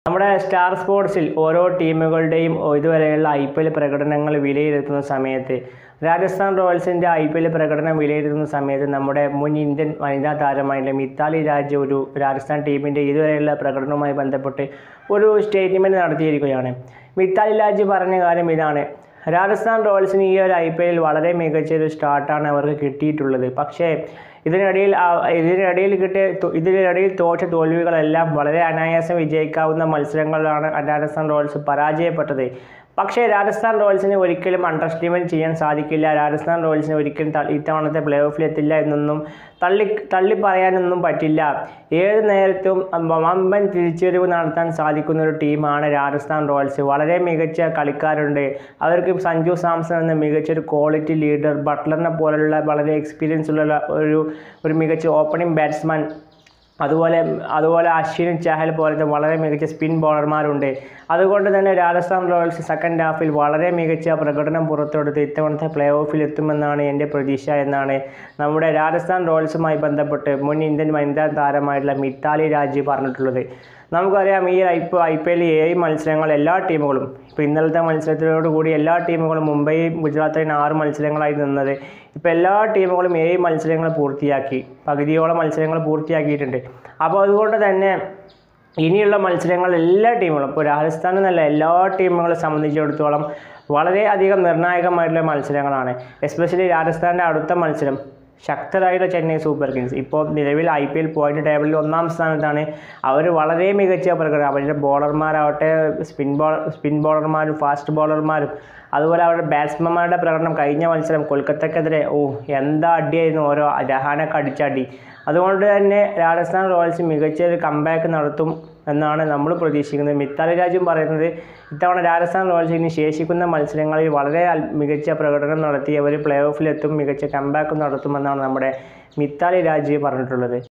നമ്മുടെ സ്റ്റാർ സ്പോർട്സിൽ ഓരോ ടീമുകളുടെയും ഇതുവരെയുള്ള ഐ പി എൽ പ്രകടനങ്ങൾ വിലയിരുത്തുന്ന സമയത്ത് രാജസ്ഥാൻ റോയൽസിൻ്റെ ഐ പി എൽ പ്രകടനം വിലയിരുത്തുന്ന സമയത്ത് നമ്മുടെ മുൻ ഇന്ത്യൻ വനിതാ താരമായിട്ടുള്ള മിത്താലി രാജ് ഒരു രാജസ്ഥാൻ ടീമിൻ്റെ ഇതുവരെയുള്ള പ്രകടനവുമായി ബന്ധപ്പെട്ട് ഒരു സ്റ്റേറ്റ്മെൻറ്റ് നടത്തിയിരിക്കുകയാണ് മിത്താലി രാജ് പറഞ്ഞ കാര്യം ഇതാണ് രാജസ്ഥാൻ റോയൽസിന് ഈ ഒരു ഐ പി എല്ലിൽ വളരെ മികച്ച ഒരു സ്റ്റാർട്ടാണ് അവർക്ക് കിട്ടിയിട്ടുള്ളത് പക്ഷേ ഇതിനിടയിൽ ആ- ഇതിനിടയിൽ കിട്ടിയ തോ- ഇതിനിടയിൽ തോറ്റ തോൽവികളെല്ലാം വളരെ അനായാസം വിജയിക്കാവുന്ന മത്സരങ്ങളിലാണ് രാജസ്ഥാൻ റോയൽസ് പരാജയപ്പെട്ടത് പക്ഷേ രാജസ്ഥാൻ റോയൽസിന് ഒരിക്കലും അണ്ടർ എസ്റ്റിമേറ്റ് ചെയ്യാൻ സാധിക്കില്ല രാജസ്ഥാൻ റോയൽസിന് ഒരിക്കലും ത- ഇത്തവണത്തെ പ്ലേ ഓഫിൽ എത്തില്ല എന്നൊന്നും തള്ളി തള്ളി പറയാനൊന്നും പറ്റില്ല ഏത് നേരത്തും വമ്പൻ തിരിച്ചുവരവ് നടത്താൻ സാധിക്കുന്ന ഒരു ടീമാണ് രാജസ്ഥാൻ റോയൽസ് വളരെ മികച്ച കളിക്കാരുണ്ട് അവർക്ക് സഞ്ജു സാംസൺ എന്ന മികച്ചൊരു ക്വാളിറ്റി ലീഡർ ബട്ട്ലറിനെ പോലുള്ള വളരെ എക്സ്പീരിയൻസ് ഉള്ള ഒരു ഒരു മികച്ച ഓപ്പണിംഗ് ബാറ്റ്സ്മാൻ അതുപോലെ അതുപോലെ അശ്വിൻ ചഹൽ പോലത്തെ വളരെ മികച്ച സ്പിൻ ബോളർമാരുണ്ട് അതുകൊണ്ട് തന്നെ രാജസ്ഥാൻ റോയൽസ് സെക്കൻഡ് ഹാഫിൽ വളരെ മികച്ച പ്രകടനം പുറത്തെടുത്ത് ഇത്തവണത്തെ പ്ലേ ഓഫിൽ എത്തുമെന്നാണ് എൻ്റെ പ്രതീക്ഷ എന്നാണ് നമ്മുടെ രാജസ്ഥാൻ റോയൽസുമായി ബന്ധപ്പെട്ട് മുൻ ഇന്ത്യൻ വനിതാ താരമായിട്ടുള്ള മിത്താലി രാജ് പറഞ്ഞിട്ടുള്ളത് നമുക്കറിയാം ഈ ഐ പി ഐ പി എല്ലിൽ ഏഴ് മത്സരങ്ങൾ എല്ലാ ടീമുകളും ഇപ്പോൾ ഇന്നലത്തെ മത്സരത്തിനോട് കൂടി എല്ലാ ടീമുകളും മുംബൈ ഗുജറാത്തിന് ആറ് മത്സരങ്ങളായി നിന്നത് ഇപ്പോൾ എല്ലാ ടീമുകളും ഏഴ് മത്സരങ്ങൾ പൂർത്തിയാക്കി പകുതിയോളം മത്സരങ്ങൾ പൂർത്തിയാക്കിയിട്ടുണ്ട് അപ്പോൾ അതുകൊണ്ട് തന്നെ ഇനിയുള്ള മത്സരങ്ങൾ എല്ലാ ടീമുകളും ഇപ്പോൾ രാജസ്ഥാൻ എന്നല്ല എല്ലാ ടീമുകളെ സംബന്ധിച്ചിടത്തോളം വളരെയധികം നിർണായകമായിട്ടുള്ള മത്സരങ്ങളാണ് എസ്പെഷ്യലി രാജസ്ഥാൻ്റെ അടുത്ത മത്സരം ശക്തരായിട്ടുള്ള ചെന്നൈ സൂപ്പർ കിങ്സ് ഇപ്പോൾ നിലവിൽ ഐ പി എൽ പോയിന്റ് ടേബിളിൽ ഒന്നാം സ്ഥാനത്താണ് അവർ വളരെ മികച്ച പ്രകടനം അവരുടെ ബോളർമാരാവട്ടെ സ്പിൻ ബോൾ സ്പിൻ ബോളർമാരും ഫാസ്റ്റ് ബോളർമാരും അതുപോലെ അവരുടെ ബാറ്റ്സ്മാൻമാരുടെ പ്രകടനം കഴിഞ്ഞ മത്സരം കൊൽക്കത്തക്കെതിരെ ഓ എന്താ അടിയായിരുന്നു ഓരോ രഹാനൊക്കെ അടിച്ചടി അതുകൊണ്ട് തന്നെ രാജസ്ഥാൻ റോയൽസ് മികച്ച ഒരു കമ്പാക്ക് നടത്തും എന്നാണ് നമ്മൾ പ്രതീക്ഷിക്കുന്നത് മിത്താലി രാജും പറയുന്നത് ഇത്തവണ രാജസ്ഥാൻ റോയൽസ് ഇനി ശേഷിക്കുന്ന മത്സരങ്ങളിൽ വളരെ അൽ- മികച്ച പ്രകടനം നടത്തി അവർ പ്ലേ ഓഫിലെത്തും മികച്ച കമ്പാക്ക് നടത്തുമെന്നാണ് നമ്മുടെ മിത്താലി രാജ് പറഞ്ഞിട്ടുള്ളത്